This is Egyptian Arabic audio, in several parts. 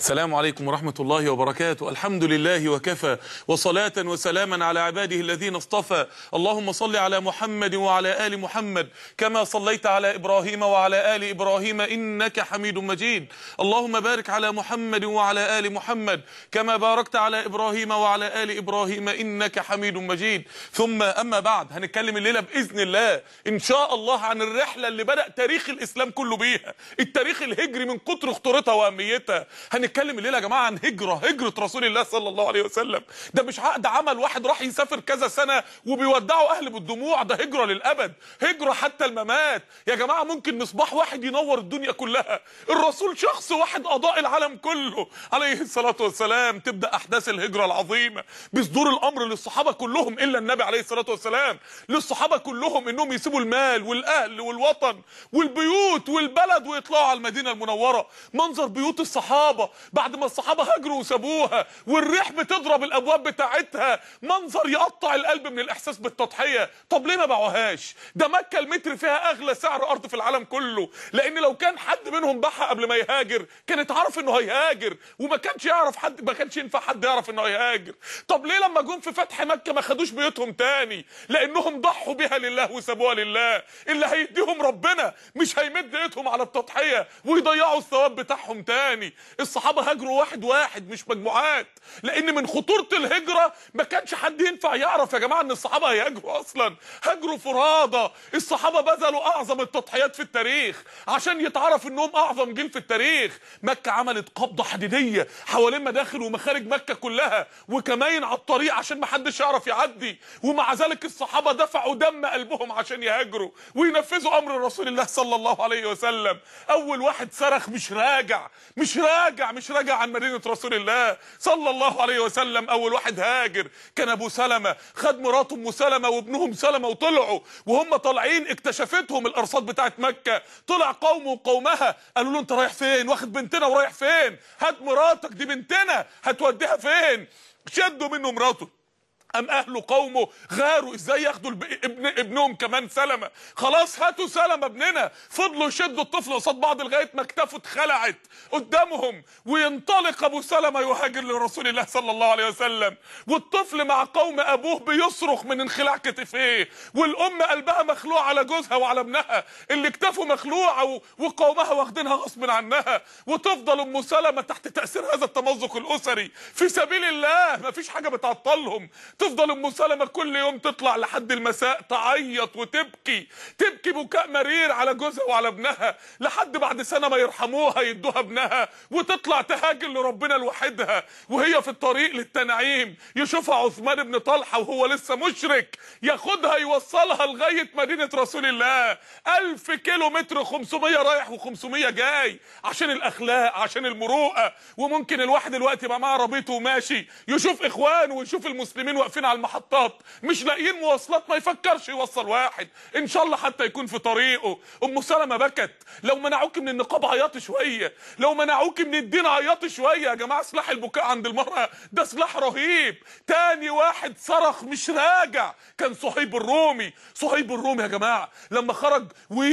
السلام عليكم ورحمة الله وبركاته الحمد لله وكفى وصلاة وسلاما على عباده الذين اصطفى اللهم صل على محمد وعلى آل محمد كما صليت على إبراهيم وعلى آل إبراهيم إنك حميد مجيد اللهم بارك على محمد وعلى آل محمد كما باركت على إبراهيم وعلى آل إبراهيم إنك حميد مجيد ثم أما بعد هنتكلم الليلة بإذن الله إن شاء الله عن الرحلة اللي بدأ تاريخ الإسلام كله بيها التاريخ الهجري من كتر خطورتها وأهميتها هنتكلم الليله يا جماعه عن هجره هجره رسول الله صلى الله عليه وسلم ده مش عقد عمل واحد راح يسافر كذا سنه وبيودعوا اهل بالدموع ده هجره للابد هجره حتى الممات يا جماعه ممكن مصباح واحد ينور الدنيا كلها الرسول شخص واحد اضاء العالم كله عليه الصلاه والسلام تبدا احداث الهجره العظيمه بصدور الامر للصحابه كلهم الا النبي عليه الصلاه والسلام للصحابه كلهم انهم يسيبوا المال والاهل والوطن والبيوت والبلد ويطلعوا على المدينه المنوره منظر بيوت الصحابه بعد ما الصحابه هاجروا وسابوها والريح بتضرب الابواب بتاعتها منظر يقطع القلب من الاحساس بالتضحيه طب ليه ما باعوهاش ده مكه المتر فيها اغلى سعر ارض في العالم كله لان لو كان حد منهم باعها قبل ما يهاجر كانت عارف انه هيهاجر وما كانش يعرف حد ما كانش ينفع حد يعرف انه هيهاجر طب ليه لما جم في فتح مكه ما خدوش بيوتهم تاني لانهم ضحوا بها لله وسابوها لله اللي هيديهم ربنا مش هيمد ايدهم على التضحيه ويضيعوا الثواب بتاعهم تاني الصحابه هاجروا واحد واحد مش مجموعات لان من خطوره الهجره ما كانش حد ينفع يعرف يا جماعه ان الصحابه هيهاجروا اصلا هاجروا فرادى الصحابه بذلوا اعظم التضحيات في التاريخ عشان يتعرف انهم اعظم جيل في التاريخ مكه عملت قبضه حديديه حوالين مداخل ومخارج مكه كلها وكماين على الطريق عشان ما حدش يعرف يعدي ومع ذلك الصحابه دفعوا دم قلبهم عشان يهاجروا وينفذوا امر رسول الله صلى الله عليه وسلم اول واحد صرخ مش راجع مش راجع مش راجع عن مدينه رسول الله صلى الله عليه وسلم اول واحد هاجر كان ابو سلمة خد مراته ام سلمة وابنهم سلمة وطلعوا وهم طالعين اكتشفتهم الارصاد بتاعت مكة طلع قوم وقومها قالوا له انت رايح فين واخد بنتنا ورايح فين هات مراتك دي بنتنا هتوديها فين شدوا منه مراته ام اهل قومه غاروا ازاي ياخدوا الب... ابن ابنهم كمان سلمة خلاص هاتوا سلمة ابننا فضلوا يشدوا الطفل قصاد بعض لغايه ما اكتافه اتخلعت قدامهم وينطلق ابو سلمة يهاجر لرسول الله صلى الله عليه وسلم والطفل مع قوم ابوه بيصرخ من انخلاع كتفيه والام قلبها مخلوع على جوزها وعلى ابنها اللي اكتافه مخلوع و... وقومها واخدينها غصب عنها وتفضل ام سلمة تحت تاثير هذا التمزق الاسري في سبيل الله مفيش حاجه بتعطلهم تفضل ام سلمة كل يوم تطلع لحد المساء تعيط وتبكي تبكي بكاء مرير على جوزها وعلى ابنها لحد بعد سنه ما يرحموها يدوها ابنها وتطلع تهاجر لربنا لوحدها وهي في الطريق للتنعيم يشوفها عثمان بن طلحه وهو لسه مشرك ياخدها يوصلها لغايه مدينه رسول الله ألف كيلو متر 500 رايح و500 جاي عشان الاخلاق عشان المروءه وممكن الواحد دلوقتي يبقى معاه عربيته وماشي يشوف اخوانه ويشوف المسلمين واقفين على المحطات مش لاقيين مواصلات ما يفكرش يوصل واحد ان شاء الله حتى يكون في طريقه ام سلمة بكت لو منعوك من النقاب عيطي شويه لو منعوك من الدين عيطي شويه يا جماعه سلاح البكاء عند المراه ده سلاح رهيب تاني واحد صرخ مش راجع كان صهيب الرومي صهيب الرومي يا جماعه لما خرج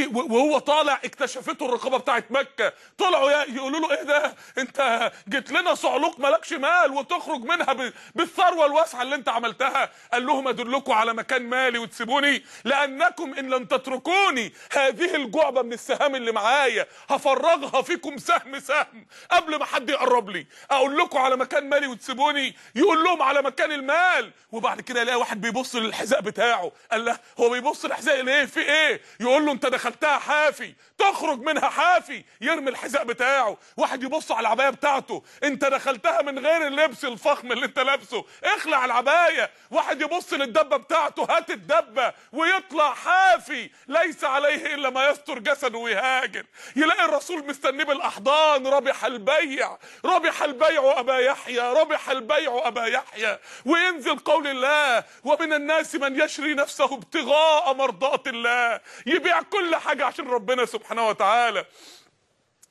وهو طالع اكتشفته الرقابه بتاعت مكه طلعوا يقولوا له ايه ده انت جيت لنا صعلوك مالكش مال وتخرج منها بالثروه الواسعه اللي انت عملتها قال لهم ادلكم على مكان مالي وتسيبوني لانكم ان لم تتركوني هذه الجعبه من السهام اللي معايا هفرغها فيكم سهم سهم قبل ما حد يقرب لي اقول لكم على مكان مالي وتسيبوني يقول لهم على مكان المال وبعد كده يلاقي واحد بيبص للحذاء بتاعه قال له هو بيبص للحذاء ليه في ايه يقول له انت دخلتها حافي تخرج منها حافي يرمي الحذاء بتاعه واحد يبص على العبايه بتاعته انت دخلتها من غير اللبس الفخم اللي انت لابسه اخلع العبايه واحد يبص للدبه بتاعته هات الدبه ويطلع حافي ليس عليه الا ما يستر جسده ويهاجر يلاقي الرسول مستنيه بالاحضان ربح البيع ربح البيع ابا يحيى ربح البيع ابا يحيى وينزل قول الله ومن الناس من يشري نفسه ابتغاء مرضات الله يبيع كل حاجه عشان ربنا سبحانه وتعالى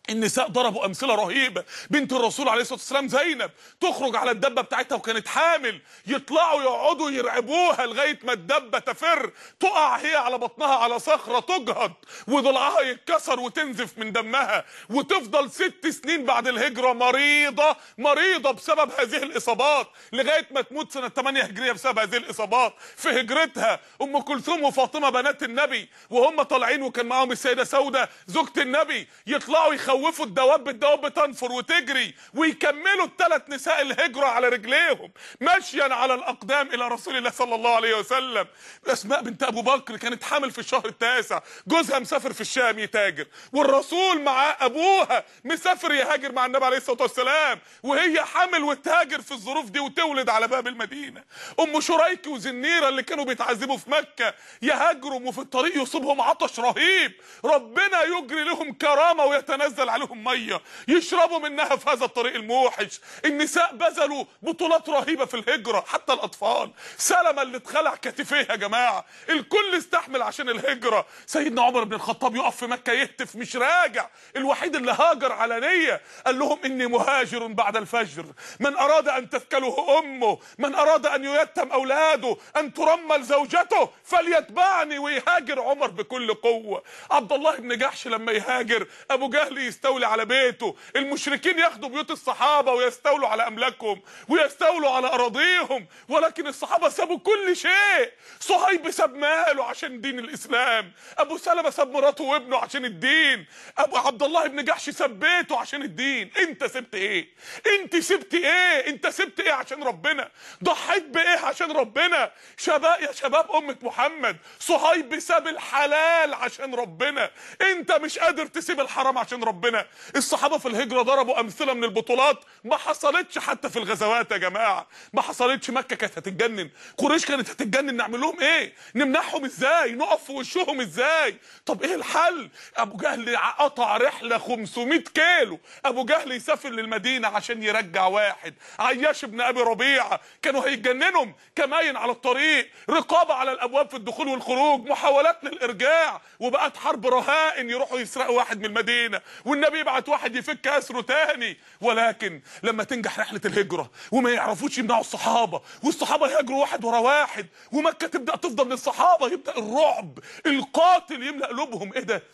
النساء ضربوا امثله رهيبه بنت الرسول عليه الصلاه والسلام زينب تخرج على الدبه بتاعتها وكانت حامل يطلعوا يقعدوا يرعبوها لغايه ما الدبه تفر تقع هي على بطنها على صخره تجهض وضلعها يتكسر وتنزف من دمها وتفضل ست سنين بعد الهجره مريضه مريضه بسبب هذه الاصابات لغايه ما تموت سنه 8 هجريه بسبب هذه الاصابات في هجرتها ام كلثوم وفاطمه بنات النبي وهم طالعين وكان معاهم السيده سوده زوجة النبي يطلعوا يخوفوا الدواب الدواب تنفر وتجري ويكملوا الثلاث نساء الهجره على رجليهم مشيا على الاقدام الى رسول الله صلى الله عليه وسلم اسماء بنت ابو بكر كانت حامل في الشهر التاسع جوزها مسافر في الشام يتاجر والرسول مع ابوها مسافر يهاجر مع النبي عليه الصلاه والسلام وهي حامل وتهاجر في الظروف دي وتولد على باب المدينه ام شريك وزنيره اللي كانوا بيتعذبوا في مكه يهاجروا وفي الطريق يصيبهم عطش رهيب ربنا يجري لهم كرامه ويتنزل عليهم ميه يشربوا منها في هذا الطريق الموحش النساء بذلوا بطولات رهيبه في الهجره حتى الاطفال سلمى اللي اتخلع كتفيه يا جماعه الكل استحمل عشان الهجره سيدنا عمر بن الخطاب يقف في مكه يهتف مش راجع الوحيد اللي هاجر علانيه قال لهم اني مهاجر بعد الفجر من اراد ان تثكله امه من اراد ان ييتم اولاده ان ترمل زوجته فليتبعني ويهاجر عمر بكل قوه عبد الله بن جحش لما يهاجر ابو جهل يستولي على بيته المشركين ياخدوا بيوت الصحابه ويستولوا على املاكهم ويستولوا على اراضيهم ولكن الصحابه سابوا كل شيء صهيب ساب ماله عشان دين الاسلام ابو سلمة ساب مراته وابنه عشان الدين ابو عبد الله بن جحش ساب بيته عشان الدين انت سبت ايه انت سبت ايه انت سبت ايه عشان ربنا ضحيت بايه عشان ربنا شباب يا شباب امه محمد صهيب ساب الحلال عشان ربنا انت مش قادر تسيب الحرام عشان ربنا الصحابه في الهجره ضربوا امثله من البطولات ما حصلتش حتى في الغزوات يا جماعه ما حصلتش مكه كانت هتتجنن قريش كانت هتتجنن نعمل لهم ايه نمنعهم ازاي نقف في وشهم ازاي طب ايه الحل ابو جهل قطع رحله 500 كيلو ابو جهل يسافر للمدينه عشان يرجع واحد عياش بن ابي ربيعه كانوا هيتجننهم كماين على الطريق رقابه على الابواب في الدخول والخروج محاولات للارجاع وبقت حرب رهائن يروحوا يسرقوا واحد من المدينه والنبي يبعت واحد يفك اسره تاني ولكن لما تنجح رحله الهجره وما يعرفوش يمنعوا الصحابه والصحابه يهاجروا واحد ورا واحد ومكه تبدا تفضل للصحابه يبدا الرعب القاتل يملا قلوبهم ايه ده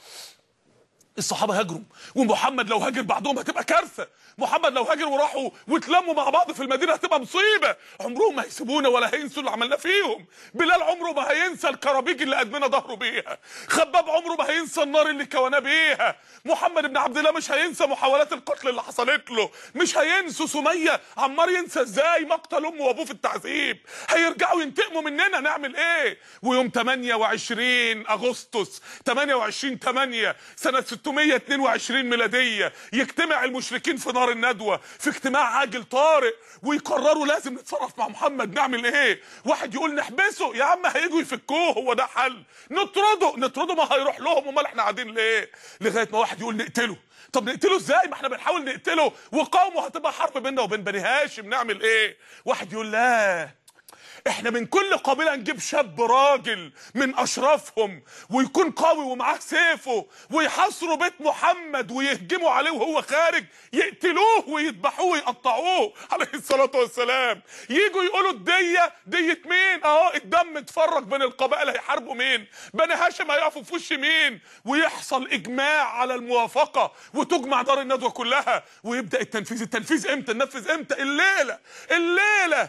الصحابه هاجروا ومحمد لو هاجر بعدهم هتبقى كارثه محمد لو هاجر وراحوا واتلموا مع بعض في المدينه هتبقى مصيبه عمرهم ما هيسيبونا ولا هينسوا اللي عملناه فيهم بلال عمره ما هينسى الكرابيج اللي قدمنا ظهره بيها خباب عمره ما هينسى النار اللي كوناه بيها محمد بن عبد الله مش هينسى محاولات القتل اللي حصلت له مش هينسوا سميه عمار ينسى ازاي مقتل امه وابوه في التعذيب هيرجعوا ينتقموا مننا نعمل ايه ويوم 28 اغسطس 28 8 سنه 622 ميلاديه يجتمع المشركين في نار الندوه في اجتماع عاجل طارئ ويقرروا لازم نتصرف مع محمد نعمل ايه واحد يقول نحبسه يا عم هيجوا يفكوه هو ده حل نطرده نطرده ما هيروح لهم امال احنا قاعدين ليه لغايه ما واحد يقول نقتله طب نقتله ازاي ما احنا بنحاول نقتله وقومه هتبقى حرب بيننا وبين بني هاشم نعمل ايه واحد يقول لا احنا من كل قبيله نجيب شاب راجل من اشرافهم ويكون قوي ومعاه سيفه ويحاصروا بيت محمد ويهجموا عليه وهو خارج يقتلوه ويذبحوه ويقطعوه عليه الصلاه والسلام يجوا يقولوا الديه ديه مين اهو الدم اتفرج بين القبائل هيحاربوا مين بني هاشم هيقفوا في وش مين ويحصل اجماع على الموافقه وتجمع دار الندوه كلها ويبدا التنفيذ التنفيذ امتى ننفذ امتى الليله الليله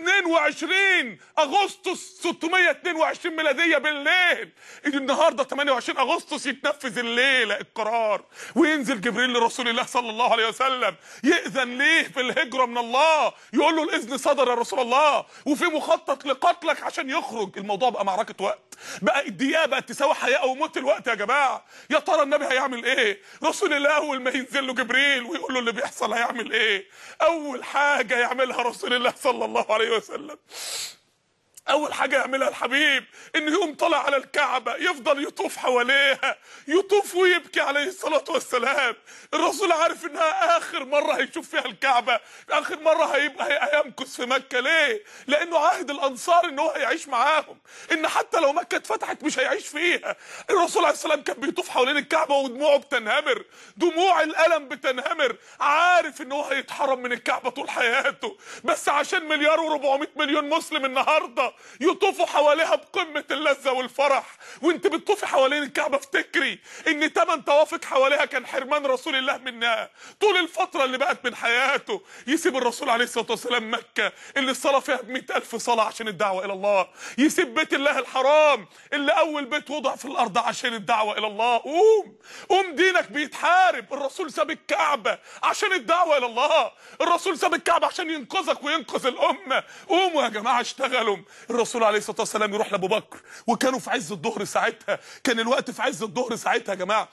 22 اغسطس 622 ميلاديه بالليل النهارده 28 اغسطس يتنفذ الليله القرار وينزل جبريل لرسول الله صلى الله عليه وسلم ياذن ليه في الهجره من الله يقول له الاذن صدر يا رسول الله وفي مخطط لقتلك عشان يخرج الموضوع بقى معركه وقت بقى الدقيقه بقت تساوي حياه وموت الوقت يا جماعه يا ترى النبي هيعمل ايه رسول الله اول ما ينزل له جبريل ويقول له اللي بيحصل هيعمل ايه اول حاجه يعملها رسول الله صلى الله عليه وسلم اول حاجه يعملها الحبيب انه يقوم طالع على الكعبه يفضل يطوف حواليها يطوف ويبكي عليه الصلاه والسلام الرسول عارف انها اخر مره هيشوف فيها الكعبه اخر مره هيبقى هي- هيمكث في مكه ليه لانه عهد الانصار ان هو هيعيش معاهم ان حتى لو مكه اتفتحت مش هيعيش فيها الرسول عليه السلام كان بيطوف حوالين الكعبه ودموعه بتنهمر دموع الالم بتنهمر عارف ان هو هيتحرم من الكعبه طول حياته بس عشان مليار و400 مليون مسلم النهارده يطوفوا حواليها بقمه اللذه والفرح وانت بتطوفي حوالين الكعبه افتكري ان تمن طوافك حواليها كان حرمان رسول الله منها طول الفتره اللي بقت من حياته يسيب الرسول عليه الصلاه والسلام مكه اللي الصلاه فيها ب ألف صلاه عشان الدعوه الى الله يسيب بيت الله الحرام اللي اول بيت وضع في الارض عشان الدعوه الى الله قوم قوم دينك بيتحارب الرسول ساب الكعبه عشان الدعوه الى الله الرسول ساب الكعبه عشان ينقذك وينقذ الامه قوموا يا جماعه اشتغلوا الرسول عليه الصلاه والسلام يروح لابو بكر وكانوا في عز الظهر ساعتها كان الوقت في عز الظهر ساعتها يا جماعه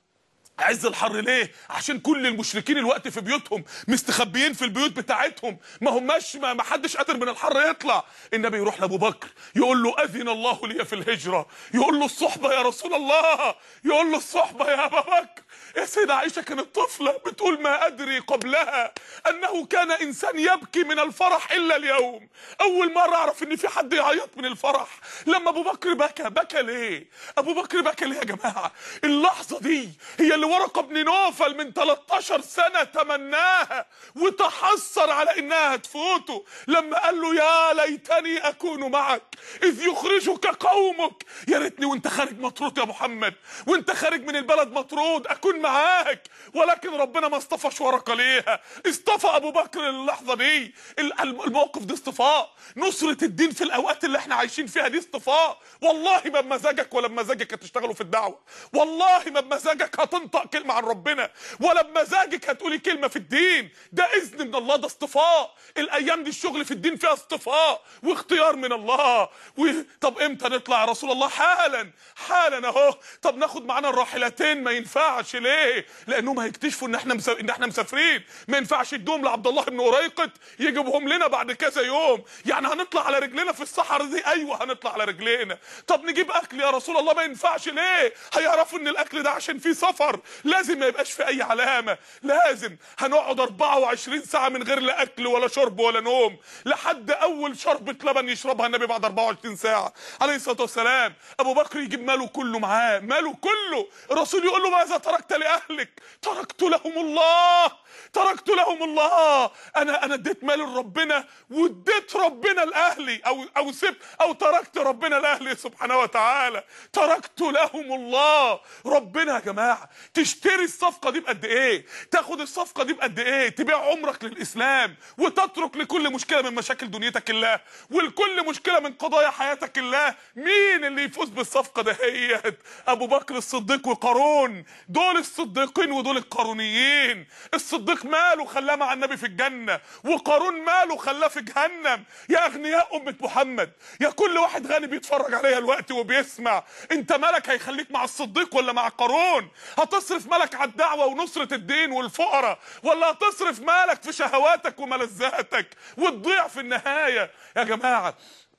عز الحر ليه عشان كل المشركين الوقت في بيوتهم مستخبيين في البيوت بتاعتهم ما هماش ما ما حدش قادر من الحر يطلع النبي يروح لابو بكر يقول له اذن الله لي في الهجره يقول له الصحبه يا رسول الله يقول له الصحبه يا ابا بكر يا سيدة عائشة كانت طفلة بتقول ما أدري قبلها أنه كان إنسان يبكي من الفرح إلا اليوم أول مرة أعرف إن في حد يعيط من الفرح لما أبو بكر بكى بكى ليه أبو بكر بكى ليه يا جماعة اللحظة دي هي اللي ورقة بن نوفل من 13 سنة تمناها وتحسر على إنها هتفوته لما قال له يا ليتني أكون معك إذ يخرجك قومك يا ريتني وأنت خارج مطرود يا محمد وأنت خارج من البلد مطرود أكون معاك ولكن ربنا ما اصطفاش ورقة ليها اصطفى أبو بكر اللحظة دي ال- الموقف ده اصطفاء نصرة الدين في الأوقات اللي احنا عايشين فيها دي اصطفاء والله ما بمزاجك ولا بمزاجك هتشتغلوا في الدعوة والله ما بمزاجك هتنطق كلمة عن ربنا ولا بمزاجك هتقولي كلمة في الدين ده إذن من الله ده اصطفاء الأيام دي الشغل في الدين فيها اصطفاء واختيار من الله و... طب امتى نطلع يا رسول الله حالا حالا اهو طب ناخد معانا الراحلتين ما ينفعش ليه لانهم هيكتشفوا ان احنا مس... ان احنا مسافرين ما ينفعش يدوهم لعبد الله بن أريقط يجيبهم لنا بعد كذا يوم يعني هنطلع على رجلنا في الصحراء دي ايوه هنطلع على رجلينا طب نجيب اكل يا رسول الله ما ينفعش ليه هيعرفوا ان الاكل ده عشان فيه سفر لازم ما يبقاش في اي علامه لازم هنقعد 24 ساعه من غير لا اكل ولا شرب ولا نوم لحد اول شربة لبن يشربها النبي بعد 24 ساعه عليه الصلاه والسلام ابو بكر يجيب ماله كله معاه ماله كله الرسول يقول له ماذا تركت لاهلك تركت لهم الله تركت لهم الله انا انا اديت مال لربنا واديت ربنا لاهلي او او سبت او تركت ربنا لاهلي سبحانه وتعالى تركت لهم الله ربنا يا جماعه تشتري الصفقه دي بقد ايه تاخد الصفقه دي بقد ايه تبيع عمرك للاسلام وتترك لكل مشكله من مشاكل دنيتك الله ولكل مشكله من قضايا حياتك الله مين اللي يفوز بالصفقه دهيت ابو بكر الصديق وقارون دول الصديقين ودول القارونيين الصديق ماله خلاه مع النبي في الجنه وقارون ماله خلاه في جهنم يا اغنياء امه محمد يا كل واحد غني بيتفرج عليها الوقت وبيسمع انت مالك هيخليك مع الصديق ولا مع قارون هتصرف مالك على الدعوه ونصره الدين والفقراء ولا هتصرف مالك في شهواتك وملذاتك وتضيع في النهايه يا جماعه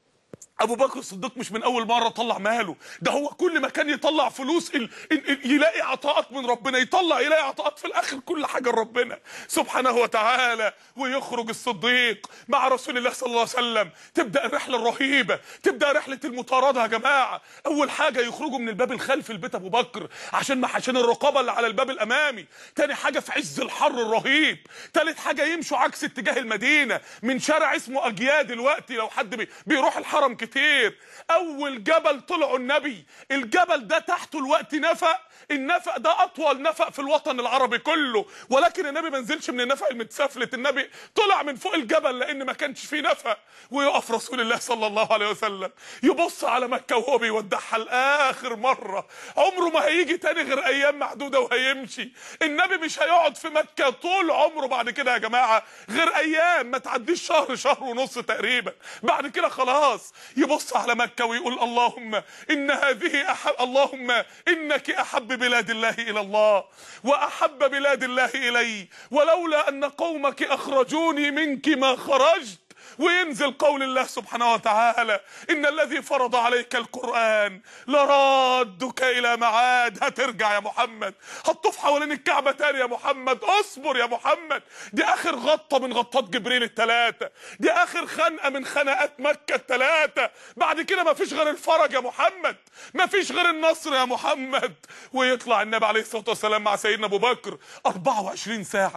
ابو بكر الصديق مش من اول مره طلع ماله ده هو كل ما كان يطلع فلوس ال... ال... ال... يلاقي عطاءات من ربنا يطلع يلاقي عطاءات في الاخر كل حاجه لربنا سبحانه وتعالى ويخرج الصديق مع رسول الله صلى الله عليه وسلم تبدا الرحله الرهيبه تبدا رحله المطارده يا جماعه اول حاجه يخرجوا من الباب الخلفي لبيت ابو بكر عشان ما عشان الرقابه اللي على الباب الامامي تاني حاجه في عز الحر الرهيب تالت حاجه يمشوا عكس اتجاه المدينه من شارع اسمه اجياد دلوقتي لو حد بي... بيروح الحرم كتير اول جبل طلعوا النبي الجبل ده تحته الوقت نفق النفق ده اطول نفق في الوطن العربي كله ولكن النبي ما نزلش من النفق المتسفلت النبي طلع من فوق الجبل لان ما كانش فيه نفق ويقف رسول الله صلى الله عليه وسلم يبص على مكه وهو بيودعها لاخر مره عمره ما هيجي تاني غير ايام محدوده وهيمشي النبي مش هيقعد في مكه طول عمره بعد كده يا جماعه غير ايام ما تعديش شهر شهر ونص تقريبا بعد كده خلاص يبص على مكه ويقول اللهم ان هذه احب اللهم انك احب بلاد الله الى الله واحب بلاد الله الي ولولا ان قومك اخرجوني منك ما خرجت وينزل قول الله سبحانه وتعالى ان الذي فرض عليك القرآن لرادك الى معاد هترجع يا محمد هتطوف حوالين الكعبة تاني يا محمد اصبر يا محمد دي اخر غطة من غطات جبريل الثلاثة دي اخر خنقة من خنقات مكة الثلاثة بعد كده مفيش غير الفرج يا محمد مفيش غير النصر يا محمد ويطلع النبي عليه الصلاة والسلام مع سيدنا ابو بكر 24 ساعة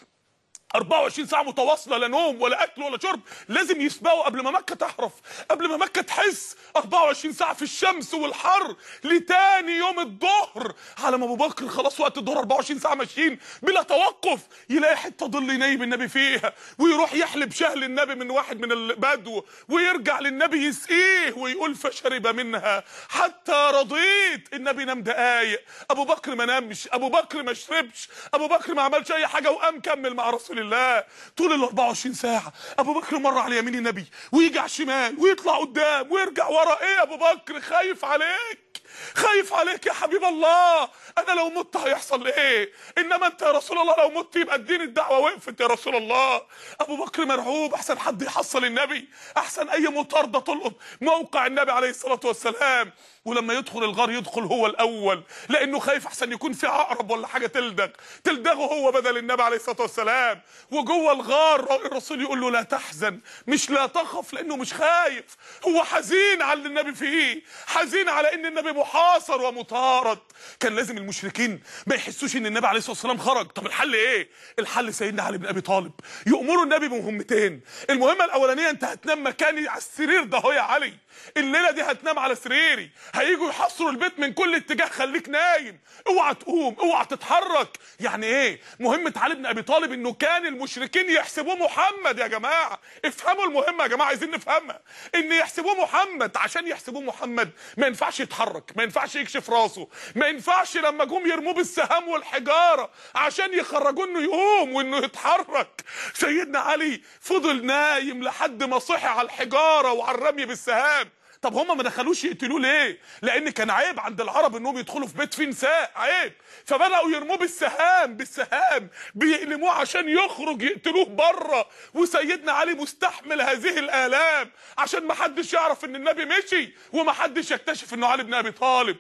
24 ساعة متواصلة لا نوم ولا أكل ولا شرب لازم يسبقوا قبل ما مكة تحرف قبل ما مكة تحس 24 ساعة في الشمس والحر لتاني يوم الظهر على ما أبو بكر خلاص وقت الظهر 24 ساعة ماشيين بلا توقف يلاقي حتة ظل ينيم النبي فيها ويروح يحلب شهل النبي من واحد من البدو ويرجع للنبي يسقيه ويقول فشرب منها حتى رضيت النبي نام دقايق أبو بكر ما نامش أبو بكر ما شربش أبو بكر ما عملش أي حاجة وقام كمل مع رسول الله طول ال 24 ساعة أبو بكر مر على يمين النبي ويجي على الشمال ويطلع قدام ويرجع ورا إيه يا أبو بكر خايف عليك خايف عليك يا حبيب الله انا لو مت هيحصل ايه انما انت يا رسول الله لو مت يبقى الدين الدعوه وقفت يا رسول الله ابو بكر مرعوب احسن حد يحصل النبي احسن اي مطارده تلقط موقع النبي عليه الصلاه والسلام ولما يدخل الغار يدخل هو الاول لانه خايف احسن يكون في عقرب ولا حاجه تلدغ تلدغه هو بدل النبي عليه الصلاه والسلام وجوه الغار الرسول يقول له لا تحزن مش لا تخف لانه مش خايف هو حزين على اللي النبي فيه حزين على ان النبي محاصر ومطارد كان لازم المشركين ما يحسوش ان النبي عليه الصلاه والسلام خرج طب الحل ايه الحل سيدنا علي بن ابي طالب يامروا النبي بمهمتين المهمه الاولانيه انت هتنام مكاني على السرير ده هو يا علي الليله دي هتنام على سريري هيجوا يحصروا البيت من كل اتجاه خليك نايم اوعى تقوم اوعى تتحرك يعني ايه مهمه علي بن ابي طالب انه كان المشركين يحسبوه محمد يا جماعه افهموا المهمه يا جماعه عايزين نفهمها ان يحسبوه محمد عشان يحسبوه محمد ما ينفعش يتحرك ما ينفعش يكشف راسه ما ينفعش لما جم يرموه بالسهام والحجاره عشان يخرجوه انه يقوم وانه يتحرك سيدنا علي فضل نايم لحد ما صحي على الحجاره وعلى الرمي بالسهام طب هم ما دخلوش يقتلوه ليه لان كان عيب عند العرب انهم يدخلوا في بيت فيه نساء عيب فبداوا يرموه بالسهام بالسهام بيقلموه عشان يخرج يقتلوه بره وسيدنا علي مستحمل هذه الالام عشان ما حدش يعرف ان النبي مشي وما حدش يكتشف انه علي بن ابي طالب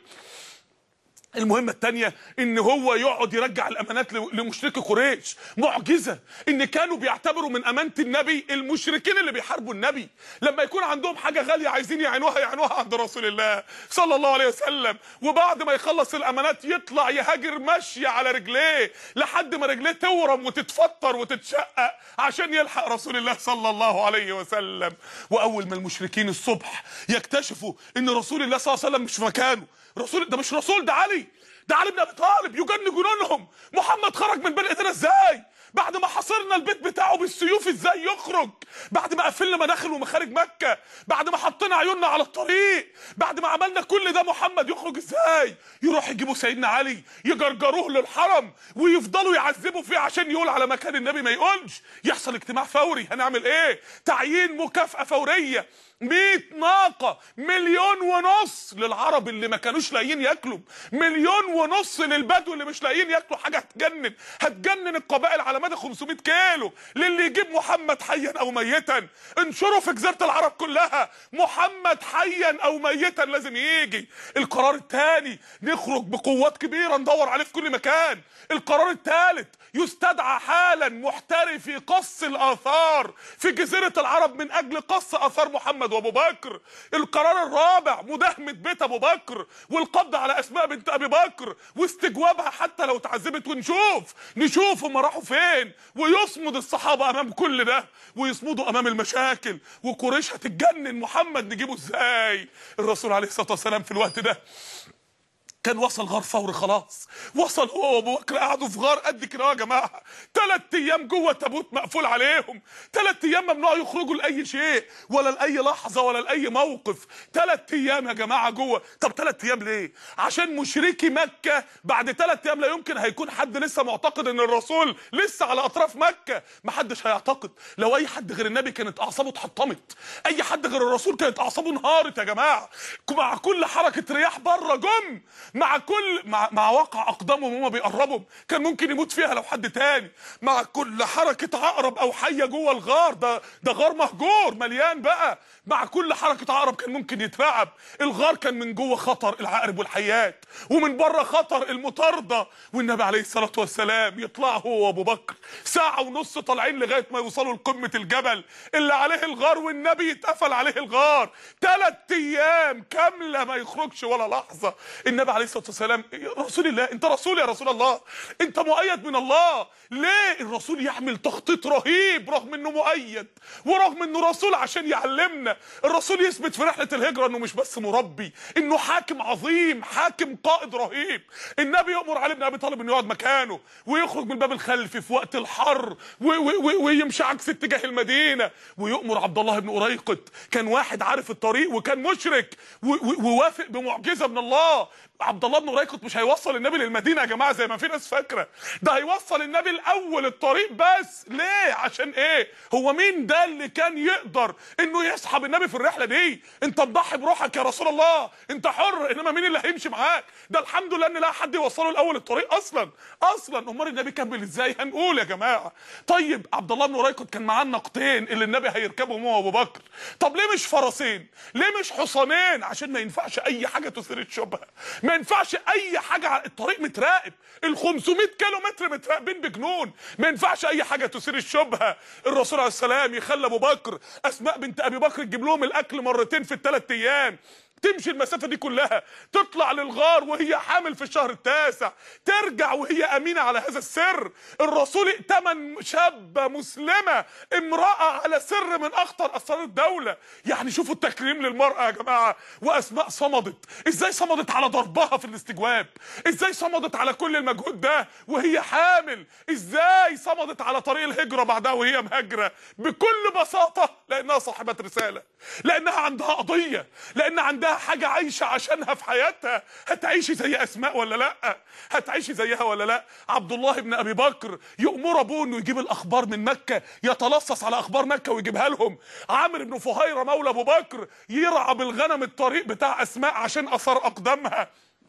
المهمة التانية ان هو يقعد يرجع الامانات لمشركي قريش معجزة ان كانوا بيعتبروا من امانة النبي المشركين اللي بيحاربوا النبي لما يكون عندهم حاجة غالية عايزين يعينوها يعينوها عند رسول الله صلى الله عليه وسلم وبعد ما يخلص الامانات يطلع يهاجر مشي على رجليه لحد ما رجليه تورم وتتفطر وتتشقق عشان يلحق رسول الله صلى الله عليه وسلم واول ما المشركين الصبح يكتشفوا ان رسول الله صلى الله عليه وسلم مش في مكانه رسول ده مش رسول ده علي ده علي بن ابي طالب يجن جنونهم محمد خرج من بين ايدينا ازاي بعد ما حاصرنا البيت بتاعه بالسيوف ازاي يخرج بعد ما قفلنا مداخل ومخارج مكه بعد ما حطينا عيوننا على الطريق بعد ما عملنا كل ده محمد يخرج ازاي يروح يجيبوا سيدنا علي يجرجروه للحرم ويفضلوا يعذبوا فيه عشان يقول على مكان النبي ما يقولش يحصل اجتماع فوري هنعمل ايه تعيين مكافأة فورية 100 ناقة مليون ونص للعرب اللي ما كانوش لاقيين ياكلوا مليون ونص للبدو اللي مش لاقيين ياكلوا حاجة هتجنن هتجنن القبائل على مدى 500 كيلو للي يجيب محمد حيا او ميتا انشروا في جزيرة العرب كلها محمد حيا او ميتا لازم يجي القرار الثاني نخرج بقوات كبيرة ندور عليه في كل مكان القرار الثالث يستدعى حالا محترفي قص الاثار في جزيرة العرب من اجل قص اثار محمد وابو بكر القرار الرابع مداهمة بيت ابو بكر والقبض على اسماء بنت ابي بكر واستجوابها حتى لو اتعذبت ونشوف نشوف هم راحوا فين ويصمد الصحابة امام كل ده ويصمدوا امام المشاكل وقريش هتتجنن محمد نجيبه ازاي الرسول عليه الصلاة والسلام في الوقت ده كان وصل غار ثور خلاص وصل هو وابو بكر قعدوا في غار قد كده يا جماعه ثلاث ايام جوه تابوت مقفول عليهم ثلاث ايام ممنوع يخرجوا لاي شيء ولا لاي لحظه ولا لاي موقف ثلاث ايام يا جماعه جوه طب ثلاث ايام ليه عشان مشركي مكه بعد ثلاث ايام لا يمكن هيكون حد لسه معتقد ان الرسول لسه على اطراف مكه ما حدش هيعتقد لو اي حد غير النبي كانت اعصابه اتحطمت اي حد غير الرسول كانت اعصابه انهارت يا جماعه مع كل حركه رياح بره جم مع كل مع, مع واقع اقدامهم وهم بيقربوا كان ممكن يموت فيها لو حد تاني مع كل حركه عقرب او حيه جوه الغار ده ده غار مهجور مليان بقى مع كل حركه عقرب كان ممكن يترعب الغار كان من جوه خطر العقرب والحيات ومن بره خطر المطارده والنبي عليه الصلاه والسلام يطلع هو وابو بكر ساعه ونص طالعين لغايه ما يوصلوا لقمه الجبل اللي عليه الغار والنبي يتقفل عليه الغار ثلاث ايام كامله ما يخرجش ولا لحظه النبي عليه الصلاه والسلام يا رسول الله انت رسول يا رسول الله انت مؤيد من الله ليه الرسول يعمل تخطيط رهيب رغم انه مؤيد ورغم انه رسول عشان يعلمنا الرسول يثبت في رحله الهجره انه مش بس مربي انه حاكم عظيم حاكم قائد رهيب النبي يامر علي بن ابي طالب انه يقعد مكانه ويخرج من الباب الخلفي في وقت الحر و- و- و- ويمشي عكس اتجاه المدينه ويؤمر عبد الله بن أريقط كان واحد عارف الطريق وكان مشرك و- و- ووافق بمعجزه من الله عبد الله بن أريقط مش هيوصل النبي للمدينه يا جماعه زي ما في ناس فاكره ده هيوصل النبي الاول الطريق بس ليه عشان ايه هو مين ده اللي كان يقدر انه يسحب النبي في الرحله دي انت مضحي بروحك يا رسول الله انت حر انما مين اللي هيمشي معاك ده الحمد لله ان لا حد يوصله الاول الطريق اصلا اصلا امال النبي كمل ازاي هنقول يا جماعه طيب عبد الله بن أريقط كان معاه النقطين اللي النبي هيركبهم هو وابو بكر طب ليه مش فرسين ليه مش حصانين عشان ما ينفعش اي حاجه تثير الشبهه ما ينفعش اي حاجه على الطريق متراقب ال 500 كيلو متر متراقبين بجنون ما ينفعش اي حاجه تثير الشبهه الرسول عليه السلام يخلي ابو بكر اسماء بنت ابي بكر تجيب لهم الاكل مرتين في الثلاث ايام تمشي المسافه دي كلها تطلع للغار وهي حامل في الشهر التاسع ترجع وهي امينه على هذا السر الرسول ائتمن شابه مسلمه امراه على سر من اخطر اسرار الدوله يعني شوفوا التكريم للمراه يا جماعه واسماء صمدت ازاي صمدت على ضربها في الاستجواب ازاي صمدت على كل المجهود ده وهي حامل ازاي صمدت على طريق الهجره بعدها وهي مهاجره بكل بساطه لانها صاحبه رساله لانها عندها قضيه لان عندها حاجه عايشه عشانها في حياتها هتعيشي زي اسماء ولا لا هتعيشي زيها ولا لا عبد الله بن ابي بكر يامر ابوه انه يجيب الاخبار من مكه يتلصص على اخبار مكه ويجيبها لهم عامر بن فهيره مولى ابو بكر يرعى بالغنم الطريق بتاع اسماء عشان اثار اقدامها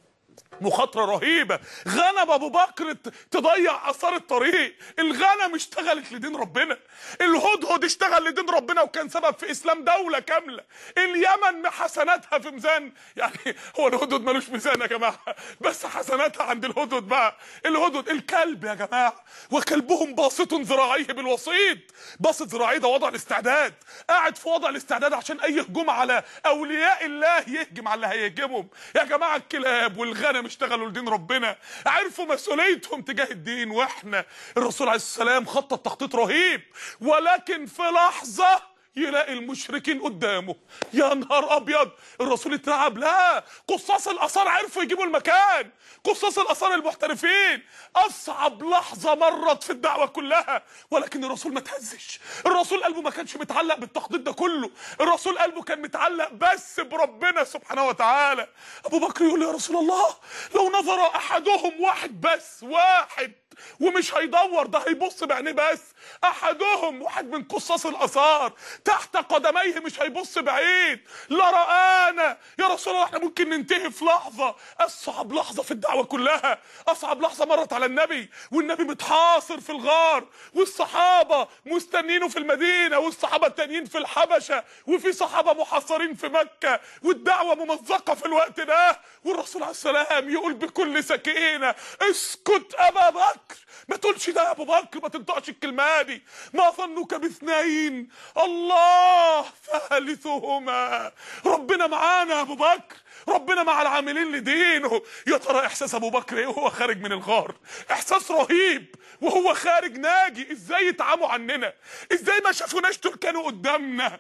مخاطرة رهيبة غنم ابو بكر ت- تضيع اثار الطريق الغنم اشتغلت لدين ربنا الهدهد اشتغل لدين ربنا وكان سبب في اسلام دولة كاملة اليمن حسناتها في ميزان يعني هو الهدهد ملوش ميزان يا جماعة بس حسناتها عند الهدهد بقى الهدهد الكلب يا جماعة وكلبهم باسط ذراعيه بالوسيط باسط ذراعيه ده وضع الاستعداد قاعد في وضع الاستعداد عشان اي هجوم على اولياء الله يهجم على اللي هيهجمهم يا جماعة الكلاب والغنم اشتغلوا لدين ربنا عرفوا مسؤوليتهم تجاه الدين واحنا الرسول عليه السلام خطط تخطيط رهيب ولكن في لحظة يلاقي المشركين قدامه يا نهار ابيض الرسول اترعب لا قصاص الاثار عرفوا يجيبوا المكان قصاص الاثار المحترفين اصعب لحظه مرت في الدعوه كلها ولكن الرسول ما تهزش الرسول قلبه ما كانش متعلق بالتخطيط ده كله الرسول قلبه كان متعلق بس بربنا سبحانه وتعالى ابو بكر يقول يا رسول الله لو نظر احدهم واحد بس واحد ومش هيدور ده هيبص بعينيه بس احدهم واحد من قصاص الاثار تحت قدميه مش هيبص بعيد لرآنا يا رسول الله احنا ممكن ننتهي في لحظه اصعب لحظه في الدعوه كلها اصعب لحظه مرت على النبي والنبي متحاصر في الغار والصحابه مستنينه في المدينه والصحابه التانيين في الحبشه وفي صحابه محاصرين في مكه والدعوه ممزقه في الوقت ده والرسول عليه السلام يقول بكل سكينه اسكت ابا بكر ما تقولش ده يا ابو بكر ما تنطقش الكلمه دي ما ظنك باثنين الله ثالثهما ربنا معانا يا ابو بكر ربنا مع العاملين لدينه يا ترى احساس ابو بكر ايه وهو خارج من الغار احساس رهيب وهو خارج ناجي ازاي يتعاموا عننا ازاي ما شافوناش دول كانوا قدامنا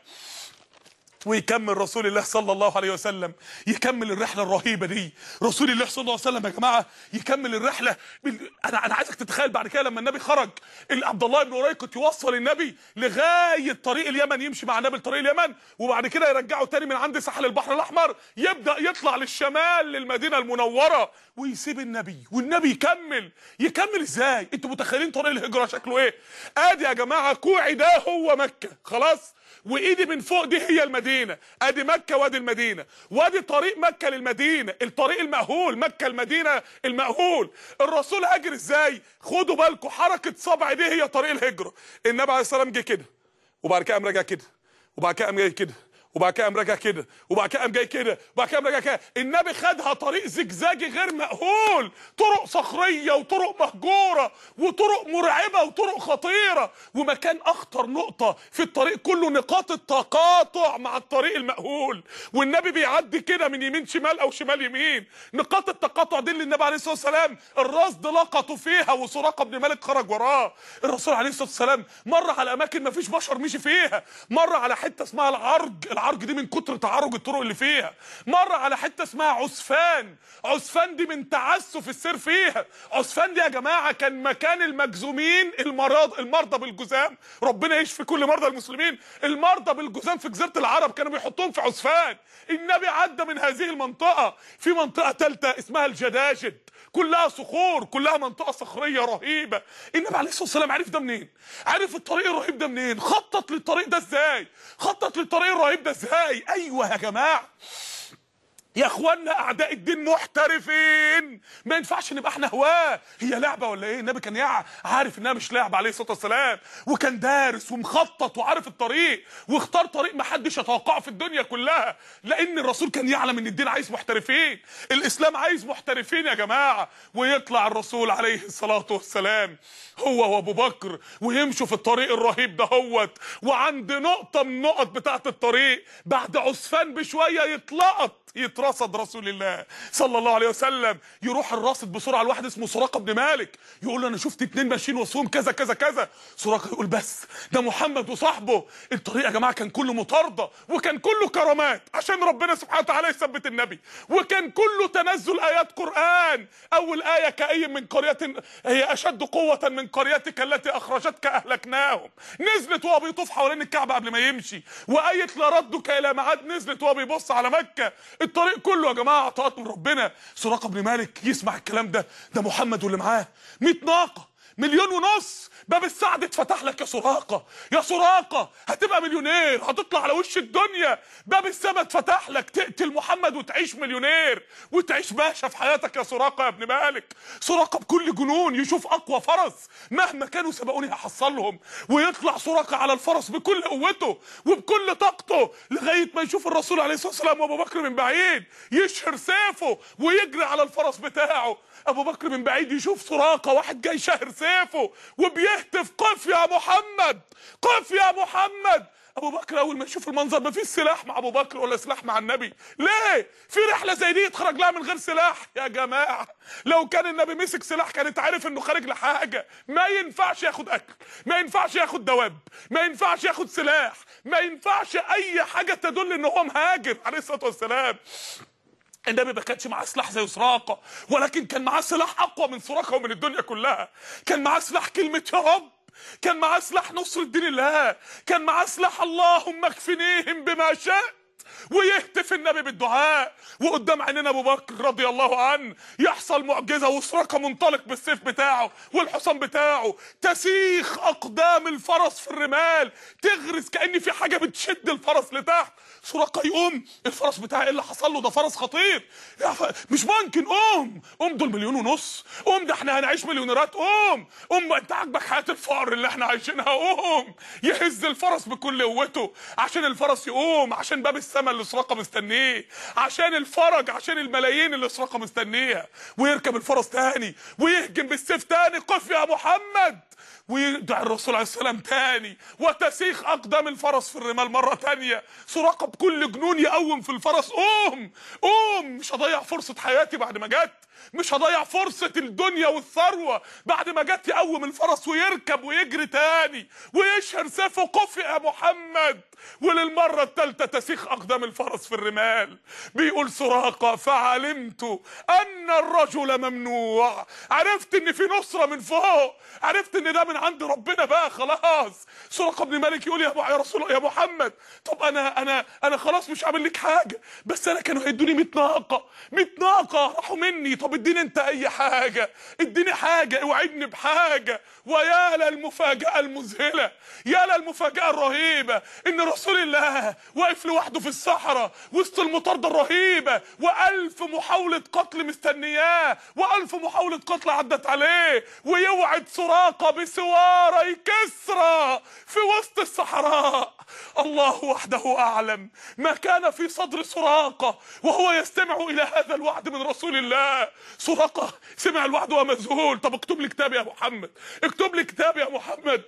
ويكمل رسول الله صلى الله عليه وسلم يكمل الرحله الرهيبه دي رسول الله صلى الله عليه وسلم يا جماعه يكمل الرحله بال... انا انا عايزك تتخيل بعد كده لما النبي خرج ال- عبد الله بن أريكت يوصل النبي لغايه طريق اليمن يمشي مع النبي لطريق اليمن وبعد كده يرجعه تاني من عند ساحل البحر الاحمر يبدا يطلع للشمال للمدينه المنوره ويسيب النبي والنبي يكمل يكمل ازاي انتوا متخيلين طريق الهجره شكله ايه ادي يا جماعه كوعي ده هو مكه خلاص وايدي من فوق دي هي المدينه المدينه ادي مكه وادي المدينه وادي طريق مكه للمدينه الطريق المأهول مكه المدينه المأهول الرسول هاجر ازاي خدوا بالكم حركه صبع دي هي طريق الهجره النبي عليه الصلاه والسلام جه كده وبعد كده قام راجع كده وبعد كده قام جاي كده وبعد كده قام راجع كده وبعد كده قام جاي كده وبعد كده قام راجع كده النبي خدها طريق زجزاجي غير مأهول طرق صخريه وطرق مهجوره وطرق مرعبه وطرق خطيره ومكان اخطر نقطه في الطريق كله نقاط التقاطع مع الطريق المأهول والنبي بيعدي كده من يمين شمال او شمال يمين نقاط التقاطع دي اللي النبي عليه الصلاه والسلام الرصد لقطوا فيها وسراقه بن مالك خرج وراه الرسول عليه الصلاه والسلام مر على اماكن ما فيش بشر مشي فيها مر على حته اسمها العرج العرج دي من كتر تعرج الطرق اللي فيها مر على حته اسمها عسفان عسفان دي من تعسف السير فيها عسفان دي يا جماعه كان مكان المجزومين المرض المرضى بالجذام ربنا يشفي كل مرضى المسلمين المرضى بالجذام في جزيره العرب كانوا بيحطوهم في عسفان النبي عدى من هذه المنطقه في منطقه ثالثه اسمها الجداجد كلها صخور كلها منطقه صخريه رهيبه النبي عليه الصلاه والسلام عرف ده منين عرف الطريق الرهيب ده منين خطط للطريق ده ازاي خطط للطريق الرهيب ده ازاي ايوه يا جماعه يا اخوانا اعداء الدين محترفين ما ينفعش نبقى احنا هواه هي لعبه ولا ايه النبي كان يع- عارف انها مش لعبه عليه الصلاه والسلام وكان دارس ومخطط وعارف الطريق واختار طريق ما حدش يتوقعه في الدنيا كلها لان الرسول كان يعلم ان الدين عايز محترفين الاسلام عايز محترفين يا جماعه ويطلع الرسول عليه الصلاه والسلام هو وابو بكر ويمشوا في الطريق الرهيب ده هوت وعند نقطه من النقط بتاعه الطريق بعد عسفان بشويه يتلقط يترصد رسول الله صلى الله عليه وسلم يروح الراصد بسرعه لواحد اسمه سراقه بن مالك يقول له انا شفت اتنين ماشيين وصفهم كذا كذا كذا سراقه يقول بس ده محمد وصاحبه الطريق يا جماعه كان كله مطارده وكان كله كرامات عشان ربنا سبحانه وتعالى يثبت النبي وكان كله تنزل ايات قران اول ايه كأي من قريه هي اشد قوه من قريتك التي اخرجتك اهلكناهم نزلت وهو بيطوف حوالين الكعبه قبل ما يمشي وايه لا ردك الى ميعاد نزلت وهو بيبص على مكه الطريق كله يا جماعه عطاءات من ربنا سراقه بن مالك يسمع الكلام ده ده محمد واللي معاه 100 ناقه مليون ونص باب السعد اتفتح لك يا سراقه يا سراقه هتبقى مليونير هتطلع على وش الدنيا باب السما اتفتح لك تقتل محمد وتعيش مليونير وتعيش باشا في حياتك يا سراقه يا ابن مالك سراقه بكل جنون يشوف اقوى فرس مهما كانوا سبقوني هحصلهم ويطلع سراقه على الفرس بكل قوته وبكل طاقته لغايه ما يشوف الرسول عليه الصلاه والسلام وابو بكر من بعيد يشهر سيفه ويجري على الفرس بتاعه ابو بكر من بعيد يشوف سراقه واحد جاي شاهر سيفه وبيهتف قف يا محمد قف يا محمد ابو بكر اول ما يشوف المنظر ما فيش سلاح مع ابو بكر ولا سلاح مع النبي ليه في رحله زي دي يتخرج لها من غير سلاح يا جماعه لو كان النبي مسك سلاح كانت عارف انه خارج لحاجه ما ينفعش ياخد اكل ما ينفعش ياخد دواب ما ينفعش ياخد سلاح ما ينفعش اي حاجه تدل ان هو مهاجر عليه الصلاه والسلام النبي ما كانش معاه سلاح زي سراقه ولكن كان معاه سلاح اقوى من سراقه ومن الدنيا كلها كان معاه سلاح كلمه يا رب كان معاه سلاح نصر دين الله كان معاه سلاح اللهم اكفنيهم بما شئت ويهتف النبي بالدعاء وقدام عيننا ابو بكر رضي الله عنه يحصل معجزه وسراقه منطلق بالسيف بتاعه والحصان بتاعه تسيخ اقدام الفرس في الرمال تغرس كان في حاجه بتشد الفرس لتحت سراقه يقوم الفرس بتاعه ايه اللي حصل له ده فرس خطير يا ف... مش ممكن قوم قوم دول مليون ونص قوم ده احنا هنعيش مليونيرات قوم قوم انت عاجبك حياه الفقر اللي احنا عايشينها قوم يهز الفرس بكل قوته عشان الفرس يقوم عشان باب السما اللي سراقه مستنيه عشان الفرج عشان الملايين اللي سراقه مستنيها ويركب الفرس تاني ويهجم بالسيف تاني قف يا محمد ويدعي الرسول عليه السلام تاني وتسيخ اقدام الفرس في الرمال مره تانية سراقه بكل جنون يقوم في الفرس قوم قوم مش هضيع فرصه حياتي بعد ما جت مش هضيع فرصة الدنيا والثروة بعد ما جت يقوم الفرس ويركب ويجري تاني ويشهر سيفه قف يا محمد وللمرة الثالثة تسيخ أقدام الفرس في الرمال بيقول سراقة فعلمت أن الرجل ممنوع عرفت إن في نصرة من فوق عرفت إن ده من عند ربنا بقى خلاص سراقة بن مالك يقول يا يا رسول الله يا محمد طب أنا أنا أنا خلاص مش عامل لك حاجة بس أنا كانوا هيدوني 100 ناقة 100 ناقة راحوا مني طب اديني انت اي حاجه اديني حاجه اوعدني بحاجه ويا للمفاجاه المذهله يا للمفاجاه الرهيبه ان رسول الله واقف لوحده في الصحراء وسط المطارده الرهيبه والف محاوله قتل مستنياه والف محاوله قتل عدت عليه ويوعد سراقه بسواري كسرى في وسط الصحراء الله وحده اعلم ما كان في صدر سراقه وهو يستمع الى هذا الوعد من رسول الله سراقه سمع الوعد ومذهول طب اكتب لي كتاب يا محمد اكتب لي كتاب يا محمد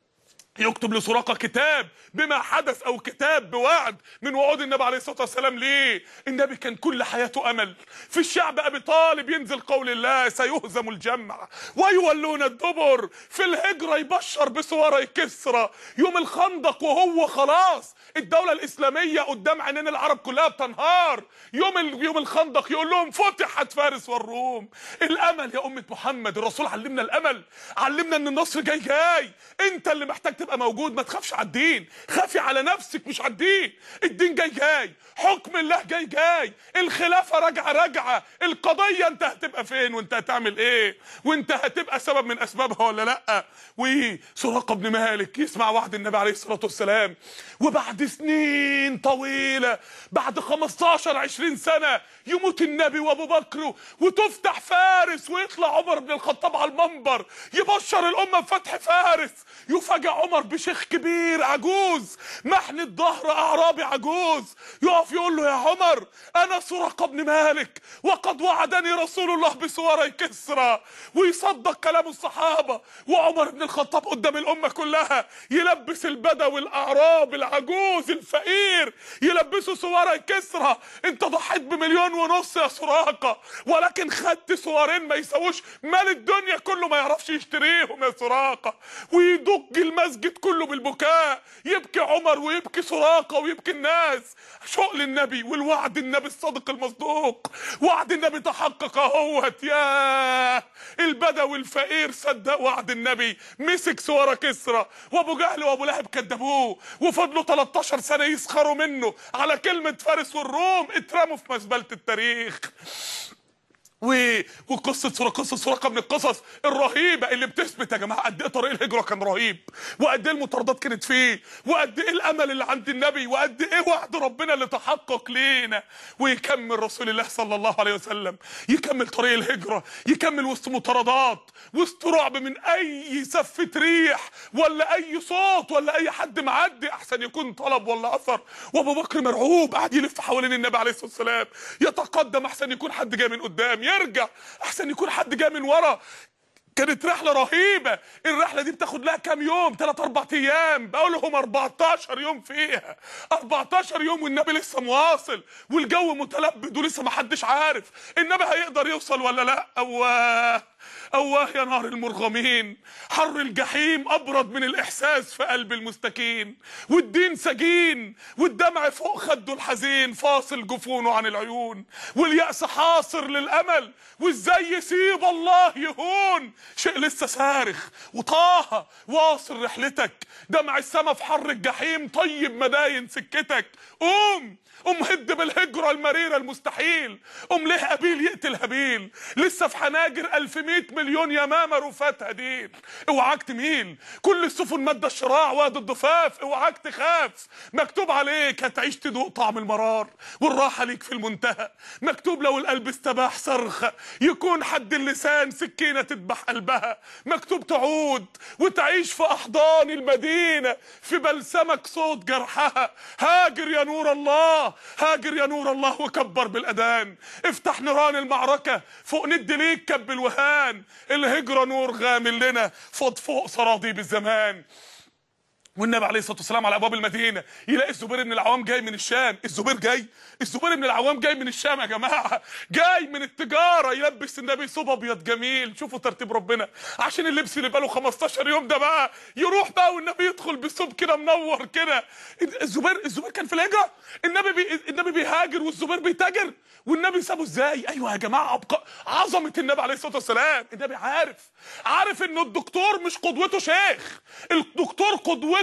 يكتب لسراقه كتاب بما حدث او كتاب بوعد من وعود النبي عليه الصلاه والسلام ليه النبي كان كل حياته امل في الشعب ابي طالب ينزل قول الله سيهزم الجمع ويولون الدبر في الهجره يبشر بسواري كسرى يوم الخندق وهو خلاص الدوله الاسلاميه قدام عينين العرب كلها بتنهار يوم ال... يوم الخندق يقول لهم فتحت فارس والروم الامل يا امه محمد الرسول علمنا الامل علمنا ان النصر جاي جاي انت اللي محتاج تبقى موجود ما تخافش على الدين خافي على نفسك مش على الدين الدين جاي جاي حكم الله جاي جاي الخلافه راجعه راجعه القضيه انت هتبقى فين وانت هتعمل ايه وانت هتبقى سبب من اسبابها ولا لا وسراقه بن مالك يسمع وعد النبي عليه الصلاه والسلام وبعد سنين طويله بعد 15 20 سنه يموت النبي وابو بكر وتفتح فارس ويطلع عمر بن الخطاب على المنبر يبشر الامه بفتح فارس يفاجئ عمر بشيخ كبير عجوز محن الظهر اعرابي عجوز يقف يقول له يا عمر انا سرقه بن مالك وقد وعدني رسول الله بسواري كسرى ويصدق كلام الصحابه وعمر بن الخطاب قدام الامه كلها يلبس البدوي الاعراب العجوز الفقير يلبسه سواري كسرى انت ضحيت بمليون ونص يا سراقه ولكن خدت سوارين ما يساووش مال الدنيا كله ما يعرفش يشتريهم يا سراقه ويدق المسجد كله بالبكاء يبكي عمر ويبكي سراقه ويبكي الناس شغل النبي والوعد النبي الصادق المصدوق وعد النبي تحقق اهوت يا البدوي الفقير صدق وعد النبي مسك سواره كسرى وابو جهل وابو لهب كدبوه وفضلوا 13 سنه يسخروا منه على كلمه فارس والروم اترموا في مزبله التاريخ و... وقصه سوره قصه سراقه من القصص الرهيبه اللي بتثبت يا جماعه قد ايه طريق الهجره كان رهيب وقد ايه المطاردات كانت فيه وقد ايه الامل اللي عند النبي وقد ايه وعد ربنا اللي تحقق لينا ويكمل رسول الله صلى الله عليه وسلم يكمل طريق الهجره يكمل وسط مطاردات وسط رعب من اي سفه ريح ولا اي صوت ولا اي حد معدي احسن يكون طلب ولا اثر وابو بكر مرعوب قاعد يلف حوالين النبي عليه الصلاه والسلام يتقدم احسن يكون حد جاي من قدام يرجع احسن يكون حد جاي من ورا كانت رحلة رهيبة الرحلة دي بتاخد لها كام يوم 3 4 ايام بقول لهم 14 يوم فيها 14 يوم والنبي لسه مواصل والجو متلبد ولسه ما حدش عارف النبي هيقدر يوصل ولا لا اواه اواه يا نار المرغمين حر الجحيم ابرد من الاحساس في قلب المستكين والدين سجين والدمع فوق خده الحزين فاصل جفونه عن العيون واليأس حاصر للامل وازاي يسيب الله يهون شيء لسه صارخ وطه واصل رحلتك دمع السما في حر الجحيم طيب مداين سكتك قوم قوم هد بالهجرة المريرة المستحيل قوم ليه هابيل يقتل هابيل لسه في حناجر 1100 مليون يمامة رفات هديل اوعاك تميل كل السفن مادة الشراع واد الضفاف اوعاك تخاف مكتوب عليك هتعيش تدوق طعم المرار والراحة ليك في المنتهى مكتوب لو القلب استباح صرخة يكون حد اللسان سكينة تذبح قلبها مكتوب تعود وتعيش في أحضان المدينة في بلسمك صوت جرحها هاجر يا نور الله هاجر يا نور الله وكبر بالأذان افتح نيران المعركة فوق ند ليك كب الوهان الهجرة نور غامل لنا فوق فوق صراضيب الزمان والنبي عليه الصلاه والسلام على ابواب المدينه يلاقي الزبير بن العوام جاي من الشام الزبير جاي الزبير بن العوام جاي من الشام يا جماعه جاي من التجاره يلبس النبي ثوب ابيض جميل شوفوا ترتيب ربنا عشان اللبس اللي بقاله 15 يوم ده بقى يروح بقى والنبي يدخل بثوب كده منور كده الزبير الزبير كان في الهجره النبي بي النبي بيهاجر والزبير بيتاجر والنبي سابه ازاي ايوه يا جماعه أبقى عظمه النبي عليه الصلاه والسلام النبي عارف عارف ان الدكتور مش قدوته شيخ الدكتور قدوته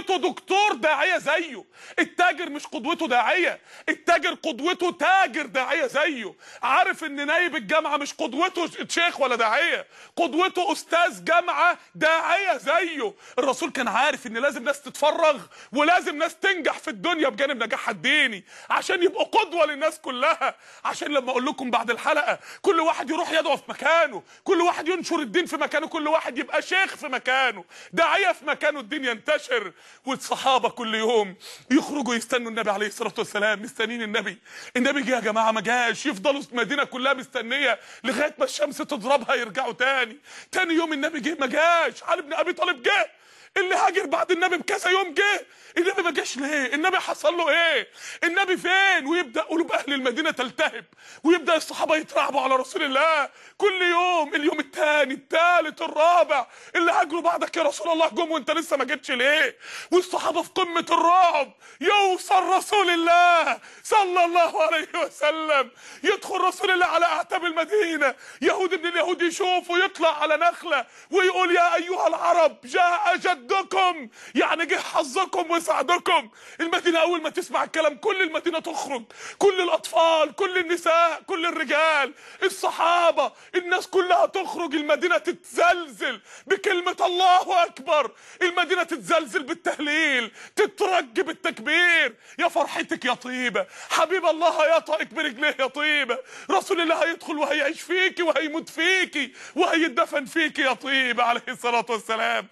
قدوته دكتور داعيه زيه التاجر مش قدوته داعيه التاجر قدوته تاجر داعيه زيه عارف ان نايب الجامعه مش قدوته شيخ ولا داعيه قدوته استاذ جامعه داعيه زيه الرسول كان عارف ان لازم ناس تتفرغ ولازم ناس تنجح في الدنيا بجانب نجاحها الديني عشان يبقوا قدوه للناس كلها عشان لما اقول لكم بعد الحلقه كل واحد يروح يدعو في مكانه كل واحد ينشر الدين في مكانه كل واحد يبقى شيخ في مكانه داعيه في مكانه الدين ينتشر والصحابه كل يوم يخرجوا يستنوا النبي عليه الصلاه والسلام مستنيين النبي النبي جه يا جماعه ما جاش يفضلوا المدينه كلها مستنيه لغايه ما الشمس تضربها يرجعوا تاني تاني يوم النبي جه ما جاش علي بن ابي طالب جه اللي هاجر بعد النبي بكذا يوم جه النبي ما جاش ليه النبي حصل له ايه النبي فين ويبدا قلوب اهل المدينه تلتهب ويبدا الصحابه يترعبوا على رسول الله كل يوم اليوم الثاني الثالث الرابع اللي هاجروا بعدك يا رسول الله جم وانت لسه ما جيتش ليه والصحابه في قمه الرعب يوصل رسول الله صلى الله عليه وسلم يدخل رسول الله على اعتاب المدينه يهود من اليهود يشوفه يطلع على نخله ويقول يا ايها العرب جاء جدكم يعني جه حظكم وسعدكم المدينه اول ما تسمع الكلام كل المدينه تخرج كل الاطفال كل النساء كل الرجال الصحابه الناس كلها تخرج المدينه تتزلزل بكلمه الله اكبر المدينه تتزلزل بالتهليل تترج بالتكبير يا فرحتك يا طيبه حبيب الله هيطأك برجليه يا طيبه رسول الله هيدخل وهيعيش فيكي وهيموت فيكي وهيدفن فيكي يا طيبه عليه الصلاه والسلام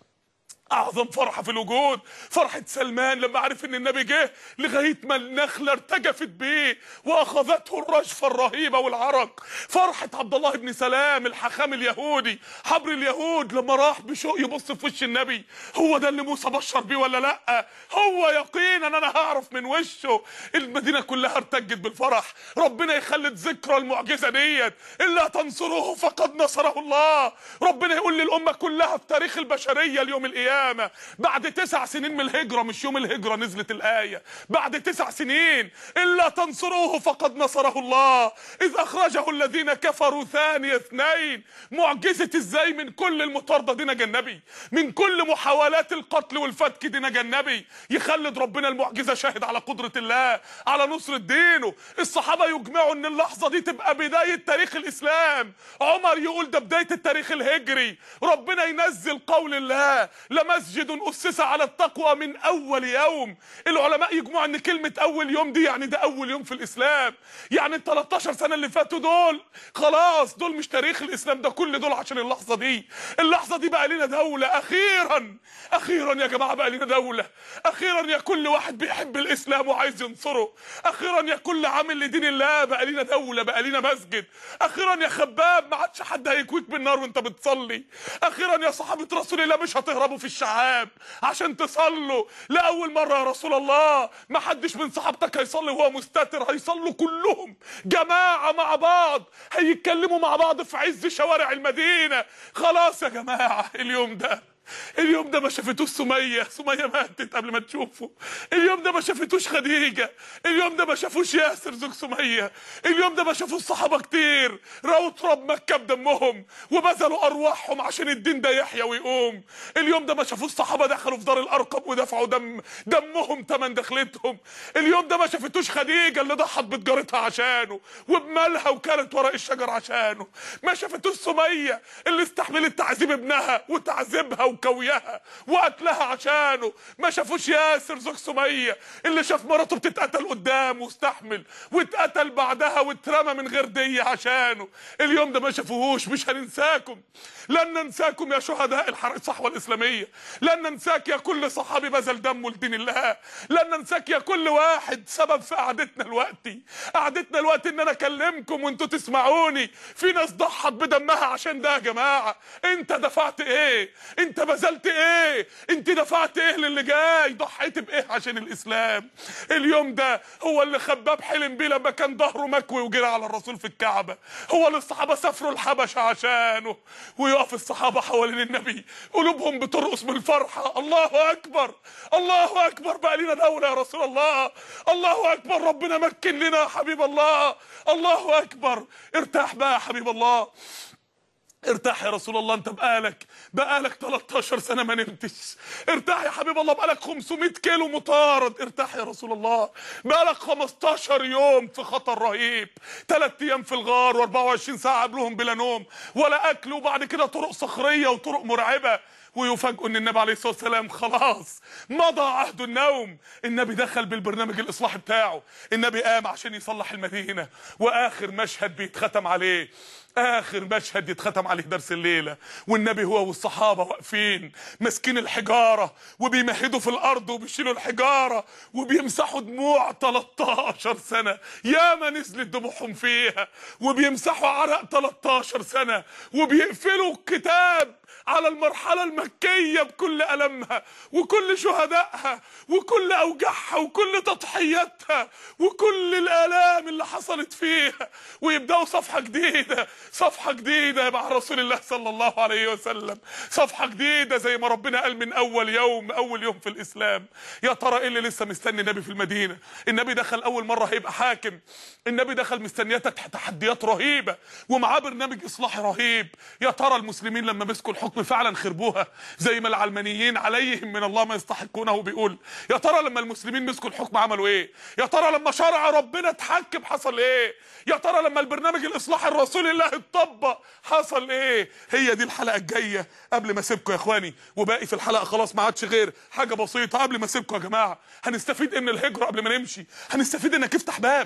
اعظم فرحه في الوجود فرحه سلمان لما عرف ان النبي جه لغايه ما النخله ارتجفت بيه واخذته الرجفه الرهيبه والعرق فرحه عبد الله بن سلام الحخام اليهودي حبر اليهود لما راح بشوق يبص في وش النبي هو ده اللي موسى بشر بيه ولا لا هو يقينا انا هعرف من وشه المدينه كلها ارتجت بالفرح ربنا يخلد ذكرى المعجزه ديت الا تنصروه فقد نصره الله ربنا يقول للامه كلها في تاريخ البشريه اليوم القيامه القيامة بعد تسع سنين من الهجرة مش يوم الهجرة نزلت الآية بعد تسع سنين إلا تنصروه فقد نصره الله إذ أخرجه الذين كفروا ثاني اثنين معجزة إزاي من كل المطاردة دي نجا النبي من كل محاولات القتل والفتك دي نجا النبي يخلد ربنا المعجزة شاهد على قدرة الله على نصرة دينه الصحابة يجمعوا ان اللحظة دي تبقى بداية تاريخ الإسلام عمر يقول ده بداية التاريخ الهجري ربنا ينزل قول الله لمسجد أسس على التقوى من أول يوم العلماء يجمعوا ان كلمة أول يوم دي يعني ده أول يوم في الإسلام يعني ال 13 سنة اللي فاتوا دول خلاص دول مش تاريخ الإسلام ده كل دول عشان اللحظة دي اللحظة دي بقى لنا دولة أخيرا أخيرا يا جماعة بقى لنا دولة أخيرا يا كل واحد بيحب الإسلام وعايز ينصره أخيرا يا كل عامل لدين الله بقى لنا دولة بقى لنا مسجد أخيرا يا خباب ما عادش حد هيكويك بالنار وأنت بتصلي أخيرا يا صحابة رسول الله مش هتهربوا في الشعاب عشان تصلوا لأول مرة يا رسول الله ما حدش من صحابتك هيصلي وهو مستتر هيصلوا كلهم جماعة مع بعض هيتكلموا مع بعض في عز شوارع المدينة خلاص يا جماعة اليوم ده اليوم ده ما شافتوش سمية سمية ماتت قبل ما تشوفه اليوم ده ما شافتوش خديجة اليوم ده ما شافوش ياسر زوج سمية اليوم ده ما شافوش صحابة كتير رأوا تراب مكة بدمهم وبذلوا أرواحهم عشان الدين ده يحيى ويقوم اليوم ده ما شافوش صحابة دخلوا في دار الأرقم ودفعوا دم دمهم تمن دخلتهم اليوم ده ما شافتوش خديجة اللي ضحت بتجارتها عشانه وبمالها وكانت ورق الشجر عشانه ما شافتوش سمية اللي استحملت تعذيب ابنها وتعذيبها وكويها وقتلها عشانه ما شافوش ياسر زوج سمية اللي شاف مراته بتتقتل قدامه واستحمل واتقتل بعدها واترمى من غير دية عشانه اليوم ده ما شافوهوش مش هننساكم لن ننساكم يا شهداء الحرب الصحوة الإسلامية لن ننساك يا كل صحابي بذل دمه لدين الله لن ننساك يا كل واحد سبب في قعدتنا الوقتي قعدتنا الوقت ان انا اكلمكم وانتوا تسمعوني في ناس ضحت بدمها عشان ده يا جماعة انت دفعت ايه انت بذلت ايه انت دفعت ايه للي جاي ضحيت بايه عشان الاسلام اليوم ده هو اللي خباب حلم بيه لما كان ظهره مكوي وجرى على الرسول في الكعبة هو اللي الصحابة سافروا الحبشة عشانه ويقف الصحابة حوالين النبي قلوبهم بترقص من الفرحة الله اكبر الله اكبر بقى لنا دولة يا رسول الله الله اكبر ربنا مكن لنا يا حبيب الله الله اكبر ارتاح بقى يا حبيب الله ارتاح يا رسول الله انت بقالك بقالك 13 سنه ما نمتش ارتاح يا حبيب الله بقالك 500 كيلو مطارد ارتاح يا رسول الله بقالك 15 يوم في خطر رهيب 3 ايام في الغار و24 ساعه قبلهم بلا نوم ولا اكل وبعد كده طرق صخريه وطرق مرعبه ويفاجئوا ان النبي عليه الصلاه والسلام خلاص مضى عهد النوم النبي دخل بالبرنامج الاصلاحي بتاعه النبي قام عشان يصلح المدينه واخر مشهد بيتختم عليه اخر مشهد يتختم عليه درس الليله والنبي هو والصحابه واقفين ماسكين الحجاره وبيمهدوا في الارض وبيشيلوا الحجاره وبيمسحوا دموع 13 سنه ياما نزلت دموعهم فيها وبيمسحوا عرق 13 سنه وبيقفلوا الكتاب على المرحلة المكية بكل ألمها وكل شهدائها وكل أوجاعها وكل تضحياتها وكل الآلام اللي حصلت فيها ويبدأوا صفحة جديدة صفحة جديدة مع رسول الله صلى الله عليه وسلم صفحة جديدة زي ما ربنا قال من أول يوم أول يوم في الإسلام يا ترى إيه اللي لسه مستني النبي في المدينة النبي دخل أول مرة هيبقى حاكم النبي دخل مستنياتك تحديات رهيبة ومعاه برنامج إصلاحي رهيب يا ترى المسلمين لما مسكوا الحكم فعلا خربوها زي ما العلمانيين عليهم من الله ما يستحقونه بيقول يا ترى لما المسلمين مسكوا الحكم عملوا ايه يا ترى لما شرع ربنا اتحكم حصل ايه يا ترى لما البرنامج الاصلاحي الرسول الله اتطبق حصل ايه هي دي الحلقه الجايه قبل ما اسيبكم يا اخواني وباقي في الحلقه خلاص ما عادش غير حاجه بسيطه قبل ما اسيبكم يا جماعه هنستفيد ان الهجره قبل ما نمشي هنستفيد انك افتح باب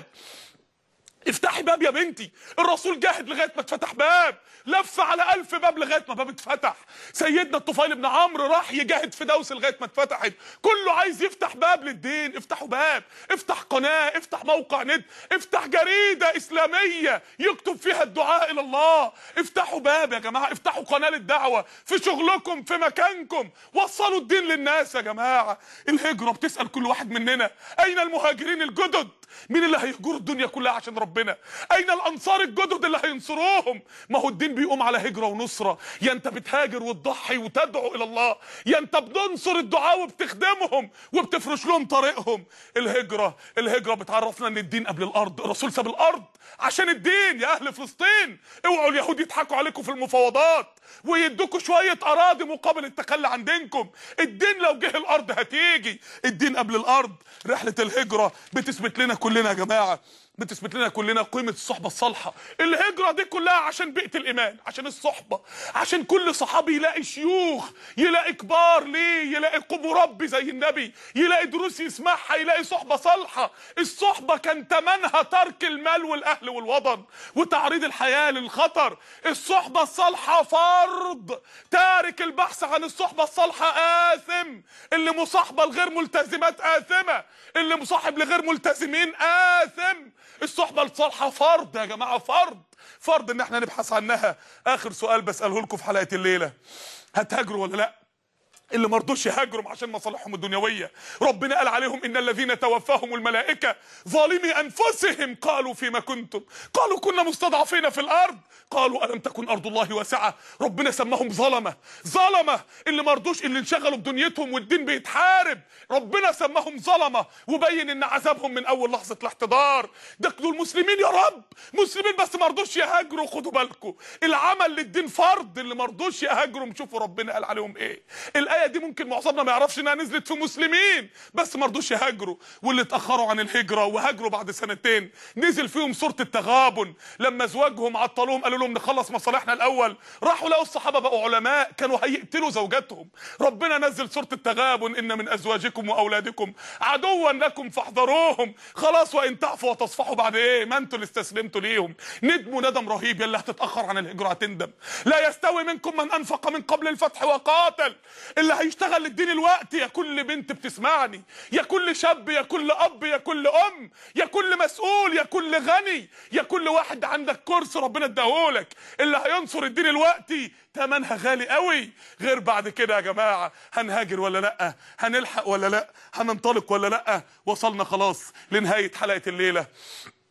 افتحي باب يا بنتي الرسول جاهد لغايه ما اتفتح باب لف على ألف باب لغايه ما باب اتفتح سيدنا الطفيل بن عمرو راح يجاهد في دوس لغايه ما اتفتحت كله عايز يفتح باب للدين افتحوا باب افتح قناه افتح موقع نت افتح جريده اسلاميه يكتب فيها الدعاء الى الله افتحوا باب يا جماعه افتحوا قناه للدعوه في شغلكم في مكانكم وصلوا الدين للناس يا جماعه الهجره بتسال كل واحد مننا اين المهاجرين الجدد مين اللي هيهجروا الدنيا كلها عشان ربنا اين الانصار الجدد اللي هينصروهم ما هو الدين بيقوم على هجره ونصره يا انت بتهاجر وتضحي وتدعو الى الله يا انت بتنصر الدعاء وبتخدمهم وبتفرش لهم طريقهم الهجره الهجره بتعرفنا ان الدين قبل الارض الرسول ساب الارض عشان الدين يا اهل فلسطين اوعوا اليهود يضحكوا عليكم في المفاوضات ويدوكوا شويه اراضي مقابل التخلي عن دينكم الدين لو جه الارض هتيجي الدين قبل الارض رحله الهجره بتثبت لنا كلنا يا جماعه بتثبت لنا كلنا قيمه الصحبه الصالحه الهجره دي كلها عشان بيئه الايمان عشان الصحبه عشان كل صحابي يلاقي شيوخ يلاقي كبار ليه يلاقي قبور ربي زي النبي يلاقي دروس يسمعها يلاقي صحبه صالحه الصحبه كان تمنها ترك المال والاهل والوطن وتعريض الحياه للخطر الصحبه الصالحه فرض تارك البحث عن الصحبه الصالحه آثم اللي مصاحبه لغير ملتزمات آثمه اللي مصاحب لغير ملتزمين آثم الصحبه الصالحه فرض يا جماعه فرض فرض ان احنا نبحث عنها اخر سؤال بساله لكم في حلقه الليله هتهاجروا ولا لا اللي مرضوش يهاجروا عشان مصالحهم الدنيويه ربنا قال عليهم ان الذين توفاهم الملائكه ظالمي انفسهم قالوا فيما كنتم قالوا كنا مستضعفين في الارض قالوا الم تكن ارض الله واسعه ربنا سماهم ظلمه ظلمه اللي مرضوش اللي انشغلوا بدنيتهم والدين بيتحارب ربنا سماهم ظلمه وبين ان عذابهم من اول لحظه الاحتضار ده دول مسلمين يا رب مسلمين بس مرضوش يهاجروا خدوا بالكم العمل للدين فرض اللي مرضوش يهاجروا شوفوا ربنا قال عليهم ايه الايه دي ممكن معظمنا ما يعرفش انها نزلت في مسلمين بس ما رضوش يهاجروا واللي اتاخروا عن الهجره وهاجروا بعد سنتين نزل فيهم سوره التغابن لما ازواجهم عطلوهم قالوا لهم نخلص مصالحنا الاول راحوا لقوا الصحابه بقوا علماء كانوا هيقتلوا زوجاتهم ربنا نزل سوره التغابن ان من ازواجكم واولادكم عدوا لكم فاحذروهم خلاص وان تعفوا وتصفحوا بعد ايه ما انتوا اللي استسلمتوا ليهم ندموا ندم رهيب يلا هتتاخر عن الهجره هتندم لا يستوي منكم من انفق من قبل الفتح وقاتل اللي هيشتغل للدين الوقت يا كل بنت بتسمعني يا كل شاب يا كل اب يا كل ام يا كل مسؤول يا كل غني يا كل واحد عندك كرسي ربنا اداهولك اللي هينصر الدين الوقت تمنها غالي قوي غير بعد كده يا جماعه هنهاجر ولا لا هنلحق ولا لا هننطلق ولا لا وصلنا خلاص لنهايه حلقه الليله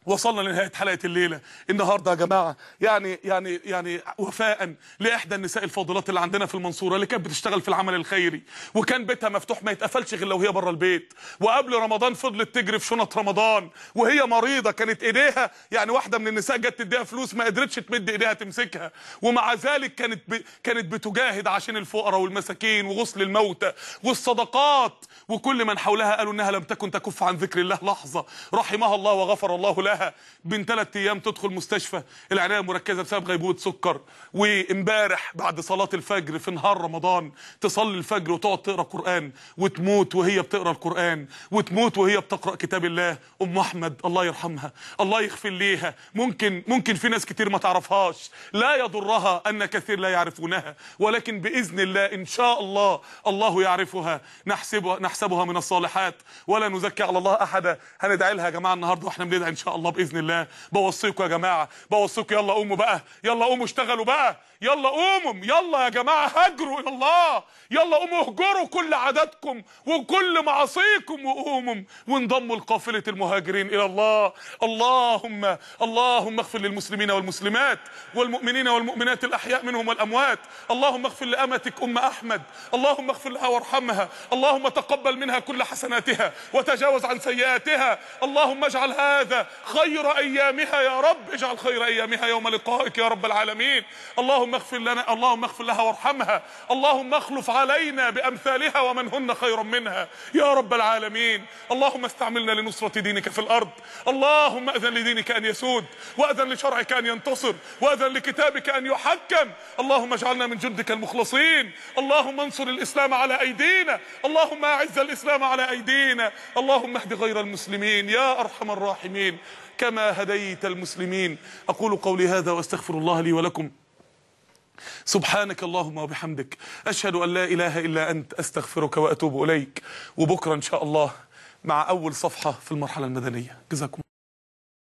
وصلنا لنهايه حلقه الليله النهارده يا جماعه يعني يعني يعني وفاء لاحدى النساء الفاضلات اللي عندنا في المنصوره اللي كانت بتشتغل في العمل الخيري وكان بيتها مفتوح ما يتقفلش غير لو هي بره البيت وقبل رمضان فضلت تجري في شنط رمضان وهي مريضه كانت ايديها يعني واحده من النساء جت تديها فلوس ما قدرتش تمد ايديها تمسكها ومع ذلك كانت ب... كانت بتجاهد عشان الفقراء والمساكين وغسل الموتى والصدقات وكل من حولها قالوا انها لم تكن تكف عن ذكر الله لحظه رحمها الله وغفر الله لها من ثلاث ايام تدخل مستشفى العنايه المركزه بسبب غيبوبه سكر وامبارح بعد صلاه الفجر في نهار رمضان تصلي الفجر وتقعد تقرا قران وتموت وهي بتقرا القران وتموت وهي بتقرا كتاب الله ام احمد الله يرحمها الله يغفر ليها ممكن ممكن في ناس كتير ما تعرفهاش لا يضرها ان كثير لا يعرفونها ولكن باذن الله ان شاء الله الله يعرفها نحسبها نحسبها من الصالحات ولا نزكي على الله احدا هندعي لها يا جماعه النهارده واحنا بندعي ان شاء الله باذن الله بوصيكم يا جماعه بوصيكم يلا قوموا بقى يلا قوموا اشتغلوا بقى يلا قوموا يلا يا جماعه هاجروا الى الله يلا قوموا اهجروا كل عاداتكم وكل معاصيكم وقوموا وانضموا لقافله المهاجرين الى الله اللهم اللهم اغفر للمسلمين والمسلمات والمؤمنين والمؤمنات الاحياء منهم والاموات اللهم اغفر لامتك ام احمد اللهم اغفر لها وارحمها اللهم تقبل منها كل حسناتها وتجاوز عن سيئاتها اللهم اجعل هذا خير ايامها يا رب اجعل خير ايامها يوم لقائك يا رب العالمين اللهم اغفر لنا اللهم اغفر لها وارحمها اللهم اخلف علينا بامثالها ومن هن خير منها يا رب العالمين اللهم استعملنا لنصرة دينك في الارض اللهم اذن لدينك ان يسود واذن لشرعك ان ينتصر واذن لكتابك ان يحكم اللهم اجعلنا من جندك المخلصين اللهم انصر الاسلام على ايدينا اللهم اعز الاسلام على ايدينا اللهم اهد غير المسلمين يا ارحم الراحمين كما هديت المسلمين اقول قولي هذا واستغفر الله لي ولكم سبحانك اللهم وبحمدك اشهد ان لا اله الا انت استغفرك واتوب اليك وبكره ان شاء الله مع اول صفحه في المرحله المدنيه جزاكم